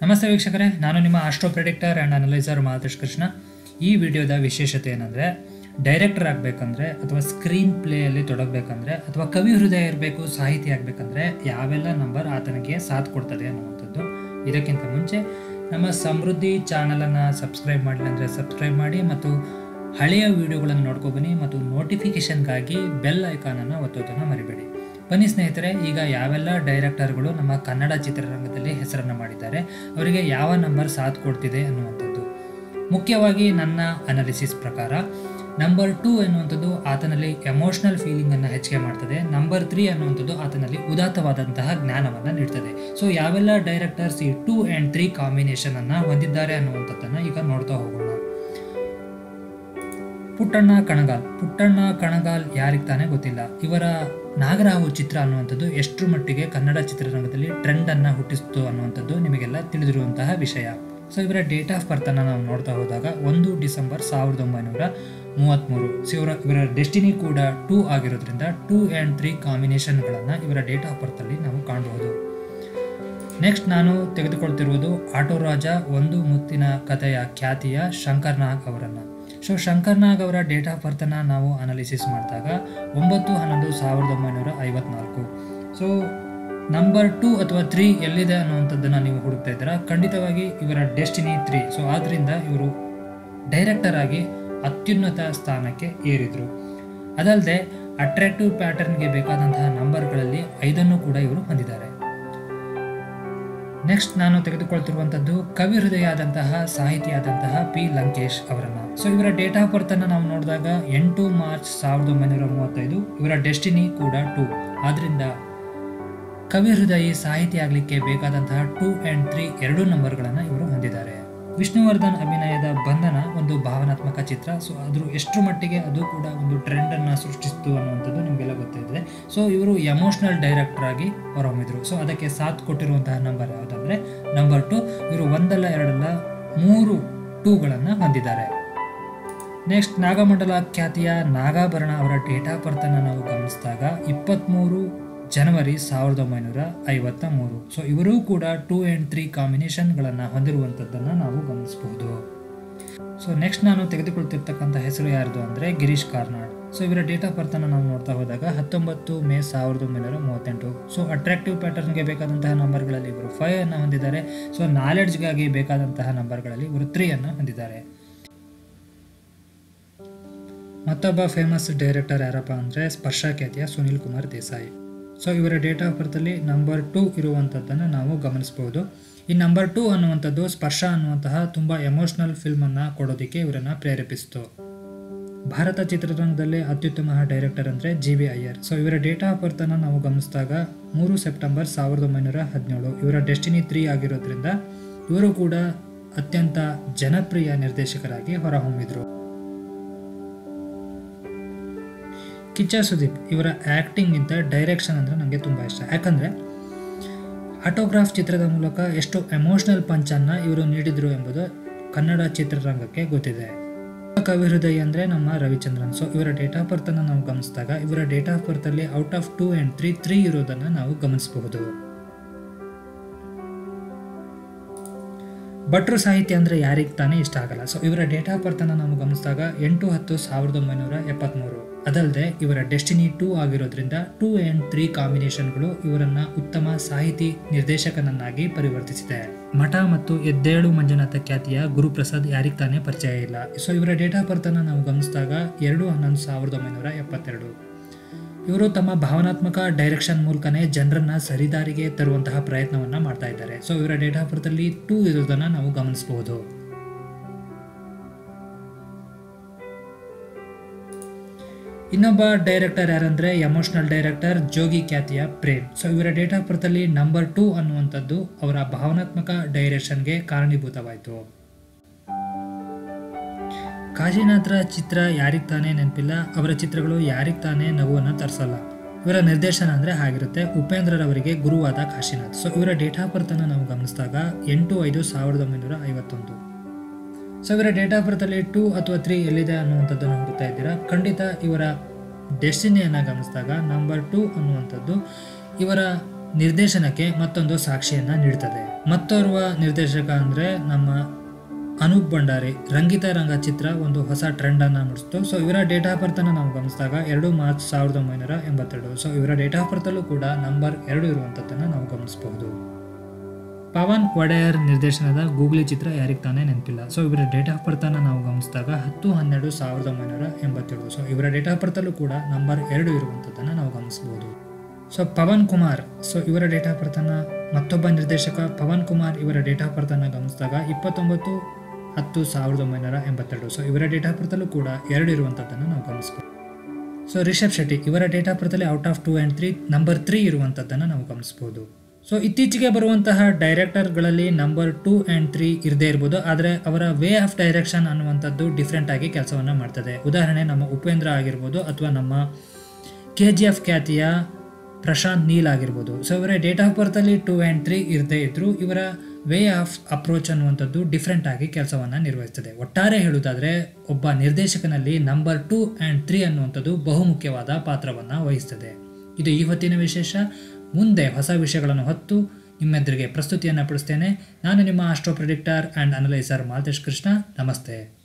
ನಮಸ್ತೆ ವೀಕ್ಷಕರೇ ನಾನು ನಿಮ್ಮ astro predictor and analyser Mahadesh Krishna ಈ ವಿಡಿಯೋದ ವಿಶೇಷತೆ ಏನಂದರೆ ಡೈರೆಕ್ಟರ್ ಆಗಬೇಕಂದ್ರೆ ಅಥವಾ ಸ್ಕ್ರೀನ್ ಪ್ಲೇಯಲ್ಲಿ ತೊಡಗಬೇಕಂದ್ರೆ ಅಥವಾ ಕವಿ ಹೃದಯ ಇರಬೇಕು ಸಾಹಿತಿ ಆಗಬೇಕಂದ್ರೆ ಯಾವೆಲ್ಲ ನಂಬರ್ ಆತನಿಗೆ ಸಾಥ್ ಕೊಡ್ತದೆ ಅನ್ನುವಂಥದ್ದು ಇದಕ್ಕಿಂತ ಮುಂಚೆ ನಮ್ಮ ಸಮೃದ್ಧಿ ಚಾನಲನ್ನು ಸಬ್ಸ್ಕ್ರೈಬ್ ಮಾಡಿಲ್ಲ ಅಂದರೆ ಸಬ್ಸ್ಕ್ರೈಬ್ ಮಾಡಿ ಮತ್ತು ಹಳೆಯ ವಿಡಿಯೋಗಳನ್ನು ನೋಡ್ಕೊಬನ್ನಿ ಮತ್ತು ನೋಟಿಫಿಕೇಷನ್ಗಾಗಿ ಬೆಲ್ ಐಕಾನನ್ನು ಒತ್ತೋದನ್ನು ಮರಿಬೇಡಿ ಬನ್ನಿ ಸ್ನೇಹಿತರೆ ಈಗ ಯಾವೆಲ್ಲ ಡೈರೆಕ್ಟರ್ಗಳು ನಮ್ಮ ಕನ್ನಡ ಚಿತ್ರರಂಗದಲ್ಲಿ ಹೆಸರನ್ನು ಮಾಡಿದ್ದಾರೆ ಅವರಿಗೆ ಯಾವ ನಂಬರ್ ಸಾಥ್ ಕೊಡ್ತಿದೆ ಅನ್ನುವಂಥದ್ದು ಮುಖ್ಯವಾಗಿ ನನ್ನ ಅನಾಲಿಸಿಸ್ ಪ್ರಕಾರ ನಂಬರ್ ಟೂ ಎನ್ನುವಂಥದ್ದು ಆತನಲ್ಲಿ ಎಮೋಷನಲ್ ಫೀಲಿಂಗನ್ನು ಹೆಚ್ಚಿಗೆ ಮಾಡ್ತದೆ ನಂಬರ್ ತ್ರೀ ಅನ್ನುವಂಥದ್ದು ಆತನಲ್ಲಿ ಉದಾತ್ತವಾದಂತಹ ಜ್ಞಾನವನ್ನು ನೀಡ್ತದೆ ಸೊ ಯಾವೆಲ್ಲ ಡೈರೆಕ್ಟರ್ಸ್ ಈ ಟೂ ಆ್ಯಂಡ್ ತ್ರೀ ಕಾಂಬಿನೇಷನನ್ನು ಹೊಂದಿದ್ದಾರೆ ಅನ್ನುವಂಥದ್ದನ್ನು ಈಗ ನೋಡ್ತಾ ಹೋಗೋಣ ಪುಟ್ಟಣ್ಣ ಕಣಗಾಲ್ ಪುಟ್ಟಣ್ಣ ಕಣಗಾಲ್ ಯಾರಿಗೆ ತಾನೇ ಗೊತ್ತಿಲ್ಲ ಇವರ ನಾಗರಾವು ಚಿತ್ರ ಅನ್ನುವಂಥದ್ದು ಎಷ್ಟರ ಮಟ್ಟಿಗೆ ಕನ್ನಡ ಚಿತ್ರರಂಗದಲ್ಲಿ ಟ್ರೆಂಡನ್ನು ಹುಟ್ಟಿಸ್ತು ಅನ್ನುವಂಥದ್ದು ನಿಮಗೆಲ್ಲ ತಿಳಿದಿರುವಂತಹ ವಿಷಯ ಸೊ ಇವರ ಡೇಟ್ ಆಫ್ ಬರ್ತನ್ನು ನಾವು ನೋಡ್ತಾ ಹೋದಾಗ ಒಂದು ಡಿಸೆಂಬರ್ ಸಾವಿರದ ಒಂಬೈನೂರ ಮೂವತ್ತ್ಮೂರು ಸೊ ಇವರ ಇವರ ಡೆಸ್ಟಿನಿ ಕೂಡ ಟೂ ಆಗಿರೋದ್ರಿಂದ ಟೂ ಆ್ಯಂಡ್ ತ್ರೀ ಕಾಂಬಿನೇಷನ್ಗಳನ್ನು ಇವರ ಡೇಟ್ ಆಫ್ ಬರ್ತಲ್ಲಿ ನಾವು ಕಾಣಬಹುದು ನೆಕ್ಸ್ಟ್ ನಾನು ತೆಗೆದುಕೊಳ್ತಿರುವುದು ಆಟೋ ರಾಜ ಒಂದು ಮುತ್ತಿನ ಕಥೆಯ ಖ್ಯಾತಿಯ ಶಂಕರ್ ನಾಗ್ ಅವರನ್ನು ಸೊ ಶಂಕರ್ ನಾಗ್ ಅವರ ಡೇಟ್ ಆಫ್ ಬರ್ತನ್ನು ನಾವು ಅನಾಲಿಸಿಸ್ ಮಾಡಿದಾಗ ಒಂಬತ್ತು ಹನ್ನೊಂದು ಸಾವಿರದ ಒಂಬೈನೂರ ಐವತ್ನಾಲ್ಕು ಸೊ ನಂಬರ್ ಟೂ ಅಥವಾ ತ್ರೀ ಎಲ್ಲಿದೆ ಅನ್ನುವಂಥದ್ದನ್ನು ನೀವು ಹುಡುಕ್ತಾ ಇದ್ದೀರಾ ಖಂಡಿತವಾಗಿ ಇವರ ಡೆಸ್ಟಿನಿ ತ್ರೀ ಸೊ ಆದ್ದರಿಂದ ಇವರು ಡೈರೆಕ್ಟರ್ ಆಗಿ ಅತ್ಯುನ್ನತ ಸ್ಥಾನಕ್ಕೆ ಏರಿದರು ಅದಲ್ಲದೆ ಅಟ್ರಾಕ್ಟಿವ್ ಪ್ಯಾಟರ್ನ್ಗೆ ಬೇಕಾದಂತಹ ನಂಬರ್ಗಳಲ್ಲಿ ಐದನ್ನು ಕೂಡ ಇವರು ಹೊಂದಿದ್ದಾರೆ ನೆಕ್ಸ್ಟ್ ನಾನು ತೆಗೆದುಕೊಳ್ತಿರುವಂಥದ್ದು ಕವಿ ಹೃದಯ ಆದಂತಹ ಸಾಹಿತಿ ಆದಂತಹ ಪಿ ಲಂಕೇಶ್ ಅವರನ್ನು ಸೊ ಇವರ ಡೇಟ್ ಆಫ್ ಬರ್ತನ್ನು ನಾವು ನೋಡಿದಾಗ ಎಂಟು ಮಾರ್ಚ್ ಸಾವಿರದ ಒಂಬೈನೂರ ಮೂವತ್ತೈದು ಇವರ ಡೆಸ್ಟಿನಿ ಕೂಡ ಟೂ ಆದ್ದರಿಂದ ಕವಿ ಹೃದಯಿ ಸಾಹಿತಿ ಆಗಲಿಕ್ಕೆ ಬೇಕಾದಂತಹ ಟೂ ಆ್ಯಂಡ್ ತ್ರೀ ಎರಡೂ ನಂಬರ್ಗಳನ್ನು ಇವರು ಹೊಂದಿದ್ದಾರೆ ವಿಷ್ಣುವರ್ಧನ್ ಅಭಿನಯದ ಬಂಧನ ಒಂದು ಭಾವನಾತ್ಮಕ ಚಿತ್ರ ಸೊ ಅದ್ರ ಎಷ್ಟು ಮಟ್ಟಿಗೆ ಅದು ಕೂಡ ಒಂದು ಟ್ರೆಂಡನ್ನು ಸೃಷ್ಟಿಸಿತು ಅನ್ನುವಂಥದ್ದು ನಿಮಗೆಲ್ಲ ಗೊತ್ತಿದೆ ಸೊ ಇವರು ಎಮೋಷ್ನಲ್ ಡೈರೆಕ್ಟರ್ ಆಗಿ ಹೊರಹೊಮ್ಮಿದ್ರು ಸೊ ಅದಕ್ಕೆ ಸಾಥ್ ಕೊಟ್ಟಿರುವಂತಹ ನಂಬರ್ ಯಾವುದಂದ್ರೆ ನಂಬರ್ ಟು ಇವರು ಒಂದಲ್ಲ ಎರಡಲ್ಲ ಮೂರು ಟೂಗಳನ್ನು ಹೊಂದಿದ್ದಾರೆ ನೆಕ್ಸ್ಟ್ ನಾಗಮಂಡಲ ಖ್ಯಾತಿಯ ನಾಗಾಭರಣ ಅವರ ಡೇಟ್ ಆಫ್ ಬರ್ತನ್ನು ನಾವು ಗಮನಿಸಿದಾಗ ಇಪ್ಪತ್ತ್ಮೂರು ಜನವರಿ ಸಾವಿರದ ಒಂಬೈನೂರ ಐವತ್ತ ಮೂರು ಸೊ ಇವರೂ ಕೂಡ ಟೂ ಆ್ಯಂಡ್ ತ್ರೀ ಕಾಂಬಿನೇಷನ್ಗಳನ್ನು ಹೊಂದಿರುವಂಥದ್ದನ್ನು ನಾವು ಗಮನಿಸಬಹುದು ಸೊ ನೆಕ್ಸ್ಟ್ ನಾನು ತೆಗೆದುಕೊಳ್ತಿರ್ತಕ್ಕಂಥ ಹೆಸರು ಯಾರ್ದು ಅಂದರೆ ಗಿರೀಶ್ ಕಾರ್ನಾಡ್ ಸೊ ಇವರ ಡೇಟ್ ಆಫ್ ಬರ್ತನ್ನು ನಾವು ನೋಡ್ತಾ ಹೋದಾಗ ಹತ್ತೊಂಬತ್ತು ಮೇ ಸಾವಿರದ ಒಂಬೈನೂರ ಮೂವತ್ತೆಂಟು ಸೊ ಅಟ್ರಾಕ್ಟಿವ್ ಪ್ಯಾಟರ್ನ್ಗೆ ಬೇಕಾದಂತಹ ನಂಬರ್ಗಳಲ್ಲಿ ಇವರು ಫೈವ್ ಅನ್ನು ಹೊಂದಿದ್ದಾರೆ ಸೊ ನಾಲೆಡ್ಜ್ಗಾಗಿ ಬೇಕಾದಂತಹ ನಂಬರ್ಗಳಲ್ಲಿ ಇವರು ತ್ರೀ ಅನ್ನು ಹೊಂದಿದ್ದಾರೆ ಮತ್ತೊಬ್ಬ ಫೇಮಸ್ ಡೈರೆಕ್ಟರ್ ಯಾರಪ್ಪ ಅಂದರೆ ಸ್ಪರ್ಶ ಖ್ಯಾತಿಯ ಸುನಿಲ್ ಕುಮಾರ್ ದೇಸಾಯಿ ಸೊ ಇವರ ಡೇಟ್ ಆಫ್ ಬರ್ತಲ್ಲಿ ನಂಬರ್ ಟೂ ಇರುವಂಥದ್ದನ್ನು ನಾವು ಗಮನಿಸಬಹುದು ಈ ನಂಬರ್ ಟೂ ಅನ್ನುವಂಥದ್ದು ಸ್ಪರ್ಶ ಅನ್ನುವಂತಹ ತುಂಬ ಎಮೋಷ್ನಲ್ ಫಿಲ್ಮನ್ನು ಕೊಡೋದಕ್ಕೆ ಇವರನ್ನು ಪ್ರೇರೇಪಿಸಿತು ಭಾರತ ಚಿತ್ರರಂಗದಲ್ಲಿ ಅತ್ಯುತ್ತಮ ಡೈರೆಕ್ಟರ್ ಅಂದರೆ ಜಿ ವಿ ಅಯ್ಯರ್ ಸೊ ಇವರ ಡೇಟ್ ಆಫ್ ಬರ್ತನ್ನು ನಾವು ಗಮನಿಸಿದಾಗ ಮೂರು ಸೆಪ್ಟೆಂಬರ್ ಸಾವಿರದ ಒಂಬೈನೂರ ಹದಿನೇಳು ಇವರ ಡೆಸ್ಟಿನಿ ತ್ರೀ ಆಗಿರೋದ್ರಿಂದ ಇವರು ಕೂಡ ಅತ್ಯಂತ ಜನಪ್ರಿಯ ನಿರ್ದೇಶಕರಾಗಿ ಹೊರಹೊಮ್ಮಿದ್ರು ಕಿಚ್ಚ ಸುದೀಪ್ ಇವರ ಆ್ಯಕ್ಟಿಂಗಿಂತ ಡೈರೆಕ್ಷನ್ ಅಂದರೆ ನನಗೆ ತುಂಬ ಇಷ್ಟ ಯಾಕಂದರೆ ಆಟೋಗ್ರಾಫ್ ಚಿತ್ರದ ಮೂಲಕ ಎಷ್ಟು ಎಮೋಷ್ನಲ್ ಪಂಚನ್ನು ಇವರು ನೀಡಿದರು ಎಂಬುದು ಕನ್ನಡ ಚಿತ್ರರಂಗಕ್ಕೆ ಗೊತ್ತಿದೆ ಕವಿ ಹೃದಯ ಅಂದರೆ ನಮ್ಮ ರವಿಚಂದ್ರನ್ ಸೊ ಇವರ ಡೇಟ್ ಆಫ್ ಬರ್ತನ್ನು ನಾವು ಗಮನಿಸಿದಾಗ ಇವರ ಡೇಟ್ ಆಫ್ ಬರ್ತಲ್ಲಿ out of two and three three ಇರೋದನ್ನು ನಾವು ಗಮನಿಸಬಹುದು ಭಟ್ರು ಸಾಹಿತ್ಯ ಅಂದರೆ ಯಾರಿಗೆ ತಾನೇ ಇಷ್ಟ ಆಗಲ್ಲ ಸೊ ಇವರ ಡೇಟ್ ಆಫ್ ಬರ್ತನ್ನು ನಾವು ಗಮನಿಸಿದಾಗ ಎಂಟು ಹತ್ತು ಸಾವಿರದ ಒಂಬೈನೂರ ಎಪ್ಪತ್ತ್ಮೂರು ಅದಲ್ಲದೆ ಇವರ ಡೆಸ್ಟಿನಿ ಟೂ ಆಗಿರೋದ್ರಿಂದ ಟೂ ಆ್ಯಂಡ್ ತ್ರೀ ಕಾಂಬಿನೇಷನ್ಗಳು ಇವರನ್ನ ಉತ್ತಮ ಸಾಹಿತಿ ನಿರ್ದೇಶಕನನ್ನಾಗಿ ಪರಿವರ್ತಿಸಿದೆ ಮಠ ಮತ್ತು ಎದ್ದೇಳು ಮಂಜುನಾಥ ಖ್ಯಾತಿಯ ಗುರುಪ್ರಸಾದ್ ಯಾರಿಗೆ ತಾನೇ ಪರಿಚಯ ಇಲ್ಲ ಸೊ ಇವರ ಡೇಟ್ ಆಫ್ ಬರ್ತನ್ನು ನಾವು ಗಮನಿಸಿದಾಗ ಎರಡು ಹನ್ನೊಂದು ಸಾವಿರದ ಒಂಬೈನೂರ ಎಪ್ಪತ್ತೆರಡು ಇವರು ತಮ್ಮ ಭಾವನಾತ್ಮಕ ಡೈರೆಕ್ಷನ್ ಮೂಲಕನೇ ಜನರನ್ನ ಸರಿದಾರಿಗೆ ತರುವಂತಹ ಪ್ರಯತ್ನವನ್ನ ಮಾಡ್ತಾ ಇದ್ದಾರೆ ಸೊ ಇವರ ಡೇಟ್ ಆಫ್ ಬರ್ತಲ್ಲಿ ಟೂ ಇರೋದನ್ನ ನಾವು ಗಮನಿಸಬಹುದು ಇನ್ನೊಬ್ಬ ಡೈರೆಕ್ಟರ್ ಯಾರಂದ್ರೆ ಎಮೋಷನಲ್ ಡೈರೆಕ್ಟರ್ ಜೋಗಿ ಖ್ಯಾತಿಯ ಪ್ರೇಮ್ ಸೊ ಇವರ ಡೇಟ್ ಆಫ್ ಬರ್ತಲ್ಲಿ ನಂಬರ್ ಟೂ ಅನ್ನುವಂಥದ್ದು ಅವರ ಭಾವನಾತ್ಮಕ ಡೈರೆಕ್ಷನ್ಗೆ ಕಾರಣೀಭೂತವಾಯಿತು ಕಾಶಿನಾಥ್ರ ಚಿತ್ರ ಯಾರಿಗೆ ತಾನೇ ನೆನಪಿಲ್ಲ ಅವರ ಚಿತ್ರಗಳು ಯಾರಿಗೆ ತಾನೇ ನಗುವನ್ನು ತರಿಸಲ್ಲ ಇವರ ನಿರ್ದೇಶನ ಅಂದರೆ ಹಾಗಿರುತ್ತೆ ಉಪೇಂದ್ರರವರಿಗೆ ಗುರುವಾದ ಕಾಶಿನಾಥ್ ಸೊ ಇವರ ಡೇಟ್ ಆಫ್ ಬರ್ತನ್ನು ನಾವು ಗಮನಿಸಿದಾಗ ಎಂಟು ಐದು ಸಾವಿರದ ಒಂಬೈನೂರ ಐವತ್ತೊಂದು ಸೊ ಇವರ ಡೇಟ್ ಆಫ್ ಬರ್ತಲ್ಲಿ ಟೂ ಅಥವಾ ತ್ರೀ ಎಲ್ಲಿದೆ ಅನ್ನುವಂಥದ್ದನ್ನು ಹುಡುಕ್ತಾ ಇದ್ದೀರಾ ಖಂಡಿತ ಇವರ ಡೆಸ್ಟಿನಿಯನ್ನು ಗಮನಿಸಿದಾಗ ನಂಬರ್ ಟೂ ಅನ್ನುವಂಥದ್ದು ಇವರ ನಿರ್ದೇಶನಕ್ಕೆ ಮತ್ತೊಂದು ಸಾಕ್ಷಿಯನ್ನ ನೀಡುತ್ತದೆ ಮತ್ತೋರ್ವ ನಿರ್ದೇಶಕ ಅಂದ್ರೆ ನಮ್ಮ ಅನೂಪ್ ಭಂಡಾರಿ ರಂಗಿತ ರಂಗ ಚಿತ್ರ ಒಂದು ಹೊಸ ಟ್ರೆಂಡ್ ಅನ್ನ ಮೂಡಿಸ್ತು ಸೊ ಇವರ ಡೇಟ್ ಆಫ್ ಬರ್ತ್ ಅನ್ನ ನಾವು ಗಮನಿಸಿದಾಗ ಎರಡು ಮಾರ್ಚ್ ಸಾವಿರದ ಒಂಬೈನೂರ ಎಂಬತ್ತೆರಡು ಸೊ ಇವರ ಡೇಟ್ ಆಫ್ ಬರ್ತ್ ಅಲ್ಲೂ ಕೂಡ ನಂಬರ್ ಎರಡು ಇರುವಂತದ್ದನ್ನ ನಾವು ಗಮನಿಸಬಹುದು ಪವನ್ ಒಡೆಯರ್ ನಿರ್ದೇಶನದ ಗೂಗ್ಲಿ ಚಿತ್ರ ಯಾರಿಗೆ ತಾನೇ ನೆನಪಿಲ್ಲ ಸೊ ಇವರ ಡೇಟ್ ಆಫ್ ಬರ್ತ್ ಅನ್ನ ನಾವು ಗಮನಿಸಿದಾಗ ಹತ್ತು ಹನ್ನೆರಡು ಸಾವಿರದ ಒಂಬೈನೂರ ಎಂಬತ್ತೇಳು ಸೊ ಇವರ ಡೇಟ್ ಆಫ್ ಬರ್ತ್ ಅಲ್ಲೂ ಕೂಡ ನಂಬರ್ ಎರಡು ಇರುವಂತದ್ದನ್ನ ನಾವು ಗಮನಿಸಬಹುದು ಸೊ ಪವನ್ ಕುಮಾರ್ ಸೊ ಇವರ ಡೇಟ್ ಆಫ್ ಬರ್ತ್ ಅನ್ನ ಮತ್ತೊಬ್ಬ ನಿರ್ದೇಶಕ ಪವನ್ ಕುಮಾರ್ ಇವರ ಡೇಟ್ ಆಫ್ ಬರ್ತ್ ಅನ್ನ ಗಮನಿಸಿದಾಗ ಇಪ್ಪತ್ತೊಂಬತ್ತು ಹತ್ತು ಸಾವಿರದ ಒಂಬೈನೂರ ಎಂಬತ್ತೆರಡು ಸೊ ಇವರ ಡೇಟ್ ಆಫ್ ಬರ್ತ್ ಅಲ್ಲೂ ಕೂಡ ಎರಡು ಇರುವಂತದ್ದನ್ನು ನಾವು ಗಮನಿಸಬಹುದು ಸೊ ರಿಷಬ್ ಶೆಟ್ಟಿ ಇವರ ಡೇಟ್ ಆಫ್ ಬರ್ತಲ್ಲಿ out of two and three number three ಇರುವಂಥದ್ದನ್ನು ನಾವು ಗಮನಿಸ್ಬೋದು ಸೊ ಇತ್ತೀಚೆಗೆ ಬರುವಂತಹ ಡೈರೆಕ್ಟರ್ಗಳಲ್ಲಿ ನಂಬರ್ ಟೂ ಆ್ಯಂಡ್ ತ್ರೀ ಇರದೇ ಇರ್ಬೋದು ಆದರೆ ಅವರ ವೇ ಆಫ್ ಡೈರೆಕ್ಷನ್ ಅನ್ನುವಂಥದ್ದು ಡಿಫ್ರೆಂಟ್ ಆಗಿ ಕೆಲಸವನ್ನು ಮಾಡ್ತದೆ ಉದಾಹರಣೆ ನಮ್ಮ ಉಪೇಂದ್ರ ಆಗಿರ್ಬೋದು ಅಥವಾ ನಮ್ಮ ಕೆ ಜಿ ಎಫ್ ಖ್ಯಾತಿಯ ಪ್ರಶಾಂತ್ ನೀಲ್ ಆಗಿರ್ಬೋದು ಸೊ ಇವರ ಡೇಟ್ ಆಫ್ ಬರ್ತಲ್ಲಿ ಟೂ ಆ್ಯಂಡ್ ತ್ರೀ ಇರದೇ ಇದ್ದರೂ ಇವರ ವೇ ಆಫ್ ಅಪ್ರೋಚ್ ಅನ್ನುವಂಥದ್ದು ಡಿಫ್ರೆಂಟ್ ಆಗಿ ಕೆಲಸವನ್ನು ನಿರ್ವಹಿಸ್ತದೆ ಒಟ್ಟಾರೆ ಹೇಳುವುದಾದರೆ ಒಬ್ಬ ನಿರ್ದೇಶಕನಲ್ಲಿ ನಂಬರ್ ಟೂ ಆ್ಯಂಡ್ ತ್ರೀ ಅನ್ನುವಂಥದ್ದು ಬಹುಮುಖ್ಯವಾದ ಪಾತ್ರವನ್ನು ವಹಿಸ್ತದೆ ಇದು ಈ ಹೊತ್ತಿನ ವಿಶೇಷ ಮುಂದೆ ಹೊಸ ವಿಷಯಗಳನ್ನು ಹೊತ್ತು ನಿಮ್ಮೆದುರಿಗೆ ಪ್ರಸ್ತುತಿಯನ್ನು ಪಡಿಸ್ತೇನೆ ನಾನು ನಿಮ್ಮ astro predictor and analyser Malthesh Krishna ನಮಸ್ತೆ